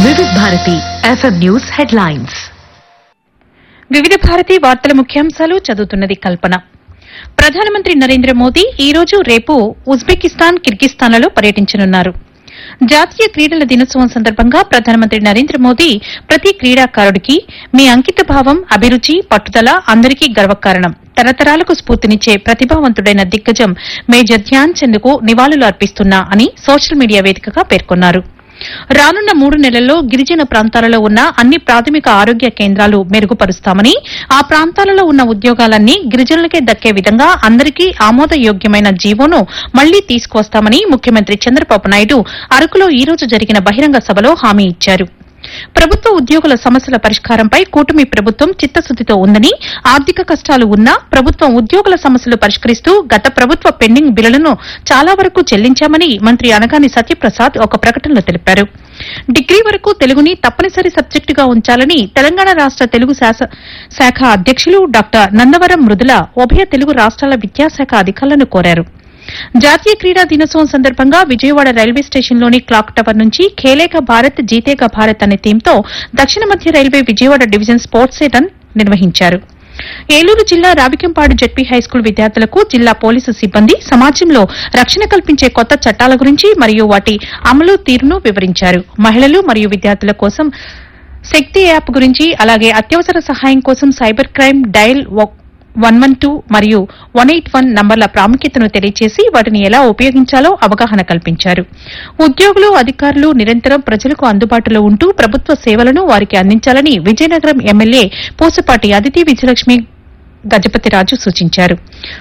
వివిధ Bharati FM news headlines వివిధ భారతి వార్తల ముఖ్యాంశాలు చదువుతున్నది కల్పన ప్రధానమంత్రి నరేంద్ర మోదీ ఈ రోజు రేపు ఉజ్బెకిస్తాన్ కిర్గిస్తాన్లలో పర్యటించనున్నారు జాతీయ క్రీడల దినోత్సవం సందర్భంగా ప్రధానమంత్రి నరేంద్ర మోదీ ప్రతి క్రీడాకారుడికి మీ అంకిత భావం అభిరుచి పట్టుదల అందరికీ గర్వకారణం తరతరాలకు స్ఫూర్తినిచ్చే ప్రతిభావంతుడైన దిగ్గజం మేజర్ ధ్యాన్ చంద్కు నివాళులు అర్పిస్తున్నా అని సోషల్ మీడియా వేదికగా పేర్కొన్నారు రానున్న మూడు నెలల్లో గిరిజన ప్రాంతాలలో ఉన్న అన్ని ప్రాథమిక ఆరోగ్య కేంద్రాలు మెరుగుపరుస్తామని ఆ ప్రాంతాలలో ఉన్న ఉద్యోగాలన్నీ గిరిజనులకే దక్కే విధంగా అందరికీ ఆమోదయోగ్యమైన జీవోను మళ్లీ తీసుకువస్తామని ముఖ్యమంత్రి చంద్రబాబు నాయుడు అరకులో ఈ రోజు జరిగిన బహిరంగ సభలో హామీ ఇచ్చారు ప్రభుత్వ ఉద్యోగుల సమస్యల పరిష్కారంపై కూటమి ప్రభుత్వం చిత్తశుద్దితో ఉందని ఆర్థిక కష్టాలు ఉన్నా ప్రభుత్వం ఉద్యోగుల సమస్యలు పరిష్కరిస్తూ గత ప్రభుత్వ పెండింగ్ బిల్లులను చాలా వరకు చెల్లించామని మంత్రి అనగాని సత్యప్రసాద్ ఒక ప్రకటనలో తెలిపారు డిగ్రీ వరకు తెలుగుని తప్పనిసరి సబ్జెక్టుగా ఉంచాలని తెలంగాణ రాష్ట తెలుగు శాస- శాఖ అధ్యక్షులు డాక్టర్ నందవరం మృదుల ఉభయ తెలుగు రాష్ట్రాల విద్యాశాఖ అధికారులను కోరారు జాతీయ క్రీడా దినోత్సవం సందర్భంగా విజయవాడ రైల్వే స్టేషన్లోని క్లాక్ టవర్ నుంచి ఖేలేక భారత్ జీతేక భారత్ అనే థీమ్తో దక్షిణ మధ్య రైల్వే విజయవాడ డివిజన్ స్పోర్ట్స్ సెటన్ నిర్వహించారు ఏలూరు జిల్లా రావికంపాడు జడ్పీ హైస్కూల్ విద్యార్థులకు జిల్లా పోలీసు సిబ్బంది సమాజంలో రక్షణ కల్పించే కొత్త చట్టాల గురించి మరియు వాటి అమలు తీరును వివరించారు మహిళలు మరియు విద్యార్థుల కోసం శక్తి యాప్ గురించి అలాగే అత్యవసర సహాయం కోసం cyber crime dial one one two మరియు వన్ ఎయిట్ వన్ నంబర్ల ప్రాముఖ్యతను తెలియజేసి వాటిని ఎలా ఉపయోగించాలో అవగాహన కల్పించారు ఉద్యోగులు అధికారులు నిరంతరం ప్రజలకు అందుబాటులో ఉంటూ ప్రభుత్వ సేవలను వారికి అందించాలని విజయనగరం ఎమ్మెల్యే పూసపాటి అదితి విజయలక్ష్మి గజపతిరాజు సూచించారు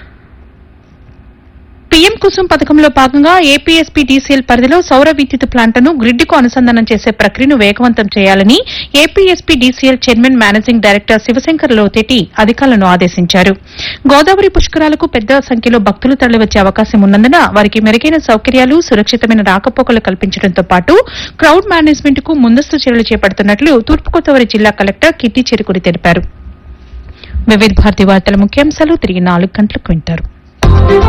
పీఎం కుసుమ్ పథకంలో భాగంగా ఏపీఎస్పీ డీసీఎల్ పరిధిలో సౌర విద్యుత్ ప్లాంట్ను గ్రిడ్కు అనుసంధానం చేసే ప్రక్రియను వేగవంతం చేయాలని APSP DCL chairman managing director Sivasankar Lotheti అధికారులను ఆదేశించారు గోదావరి పుష్కరాలకు పెద్ద సంఖ్యలో భక్తులు తరలివచ్చే అవకాశం ఉన్నందున వారికి మెరుగైన సౌకర్యాలు సురక్షితమైన రాకపోకలు కల్పించడంతో పాటు క్రౌడ్ మేనేజ్మెంట్ కు ముందస్తు చర్యలు చేపడుతున్నట్లు తూర్పుగోదావరి జిల్లా కలెక్టర్ కిట్టి చెరుకుడి తెలిపారు వివిధ భారతి వార్తల ముఖ్యాంశాలు తిరిగి నాలుగు గంటలకు వింటారు